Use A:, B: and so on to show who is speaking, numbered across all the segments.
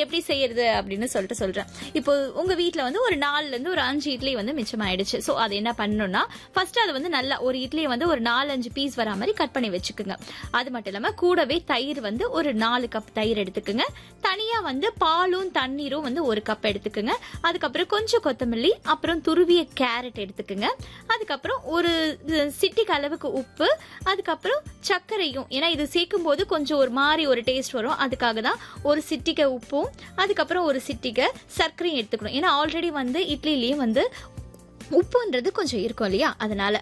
A: எப்படி செய்யறது அப்படின்னு சொல்லிட்டு சொல்றேன் இப்போ உங்க வீட்ல வந்து ஒரு நாலுல இருந்து ஒரு அஞ்சு இட்லி வந்து மிச்சமாயிடுச்சு சோ அது என்ன பண்ணணும்னா ஃபர்ஸ்ட் அது வந்து நல்லா ஒரு இட்லியை வந்து ஒரு நாலஞ்சு பீஸ் வரா மாதிரி கட் பண்ணி வச்சுக்கோங்க அது மட்டும் இல்லாம கூடவே தயிர் வந்து ஒரு நாலு கப் தயிர் எடுத்துக்கோங்க தனியா வந்து பாலும் தண்ணீரும் வந்து ஒரு கப் எடுத்துக்கோங்க அதுக்கப்புறம் கொஞ்சம் கொத்தமல்லி அப்புறம் துருவிய கேரட் எடுத்துக்கோங்க அதுக்கப்புறம் ஒரு சிட்டிக்கு அளவுக்கு உப்பு அதுக்கப்புறம் சர்க்கரையும் ஏன்னா இது சேர்க்கும் போது கொஞ்சம் ஒரு மாதிரி ஒரு டேஸ்ட் வரும் அதுக்காக தான் ஒரு சிட்டிகை உப்பும் அதுக்கப்புறம் ஒரு சிட்டிகை சர்க்கரையும் எடுத்துக்கணும் ஏன்னா ஆல்ரெடி வந்து இட்லிலேயே வந்து உப்புன்றது கொஞ்சம் இருக்கும் இல்லையா அதனால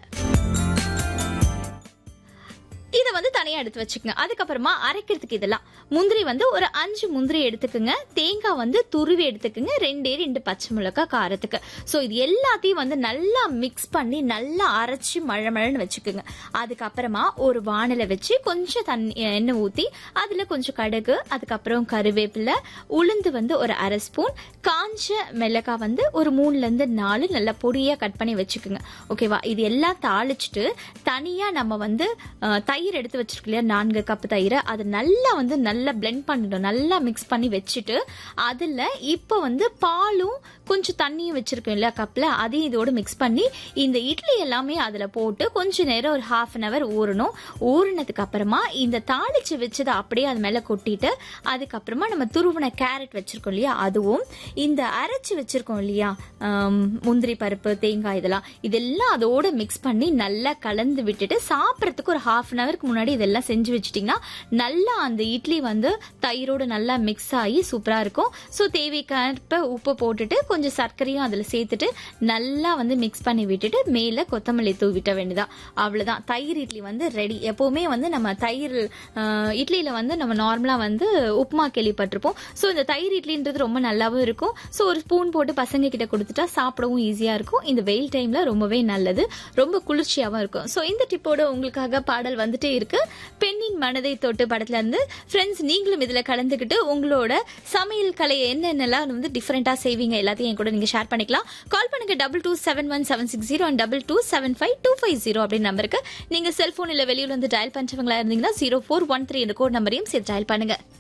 A: இதை வந்து தனியா எடுத்து வச்சுக்கோங்க அதுக்கப்புறமா அரைக்கிறதுக்கு இதெல்லாம் முந்திரி வந்து ஒரு அஞ்சு முந்திரி எடுத்துக்கோங்க தேங்காய் வந்து துருவி எடுத்துக்கோங்க ரெண்டே ரெண்டு பச்சை மிளகாய் காரத்துக்கு ஸோ இது எல்லாத்தையும் வந்து நல்லா மிக்ஸ் பண்ணி நல்லா அரைச்சி மழை மழைன்னு வச்சுக்கோங்க அதுக்கப்புறமா ஒரு வானிலை வச்சு கொஞ்சம் தண்ணி எண்ணெய் ஊற்றி அதில் கொஞ்சம் கடுகு அதுக்கப்புறம் கருவேப்பிலை உளுந்து வந்து ஒரு அரை ஸ்பூன் காஞ்ச மிளகாய் வந்து ஒரு மூணுலேருந்து நாலு நல்லா பொடியாக கட் பண்ணி வச்சுக்கோங்க ஓகேவா இது எல்லாம் தாளிச்சிட்டு தனியாக நம்ம வந்து அஹ், தயிர் எடுத்து வச்சிருக்கோம் இல்லையா நான்கு கப் தயிர் அதை நல்லா வந்து நல்லா பிளெண்ட் பண்ணிடும் நல்லா மிக்ஸ் பண்ணி வச்சுட்டு அதில் இப்போ வந்து பாலும் கொஞ்சம் தண்ணியும் வச்சிருக்கோம் இல்லையா கப்பில் அதையும் இதோட மிக்ஸ் பண்ணி இந்த இட்லி எல்லாமே அதில் போட்டு கொஞ்ச நேரம் ஒரு ஹாஃப் அன் ஹவர் ஊறணும் ஊறினதுக்கு அப்புறமா இந்த தாளிச்சு வச்சதை அப்படியே அது மேலே கொட்டிட்டு அதுக்கப்புறமா நம்ம துருவின கேரட் வச்சிருக்கோம் இல்லையா அதுவும் இந்த அரைச்சு வச்சிருக்கோம் இல்லையா ஆம், முந்திரி பருப்பு தேங்காய் இதெல்லாம் இதெல்லாம் அதோட மிக்ஸ் பண்ணி நல்லா கலந்து விட்டுட்டு சாப்பிட்றதுக்கு ஒரு ஹாஃப் அன் ஹவருக்கு முன்னாடி இதெல்லாம் செஞ்சு வச்சிட்டிங்கன்னா நல்லா அந்த இட்லி வந்து தயிரோட நல்லா மிக்ஸ் ஆகி சூப்பராக இருக்கும் ஸோ தேவைக்கேற்ப உப்பு போட்டுட்டு கொஞ்சம் சர்க்கரையும் அதில் சேர்த்துட்டு நல்லா வந்து மிக்ஸ் பண்ணி விட்டுட்டு மேலே கொத்தமல்லி தூவிட்ட வேண்டியதான் அவ்வளோதான் தயிர் இட்லி வந்து ரெடி எப்போவுமே வந்து நம்ம தயிர் ஆஹ், இட்லியில வந்து நம்ம நார்மலாக வந்து உப்புமா கேள்விப்பட்டிருப்போம் ஸோ இந்த தயிர் இட்லின்றது ரொம்ப நல்லாவும் இருக்கும் ஸோ ஒரு ஸ்பூன் போட்டு பசங்க கிட்ட கொடுத்துட்டா சாப்பிடவும் ஈஸியாக இருக்கும் இந்த வெயில் டைமில் ரொம்பவே நல்லது ரொம்ப குளிர்ச்சியாகவும் இருக்கும் ஸோ இந்த டிப்போட உங்களுக்காக பாடல் வந்துட்டே இருக்கு பெண்ணின் மனதை தொட்டு படத்துல இருந்து ஃப்ரெண்ட்ஸ் நீங்களும் இதில் கலந்துக்கிட்டு உங்களோட சமையல் கலையை என்னென்னலாம் வந்து டிஃப்ரெண்ட்டாக செய்வீங்க எல்லாத்தையும் என் கூட நீங்கள் ஷேர் பண்ணிக்கலாம் கால் பண்ணுங்க double two seven one seven six zero and double two seven five two five zero அப்படின்னு நம்பருக்கு நீங்கள் செல்ஃபோன் இல்லை வெளியூர் வந்து டயல் பண்ணுறவங்களா இருந்தீங்கன்னா ஜீரோ ஃபோர் ஒன் த்ரீ இந்த கோட் நம்பரையும் சேர்த்து டயல் பண்ணுங்க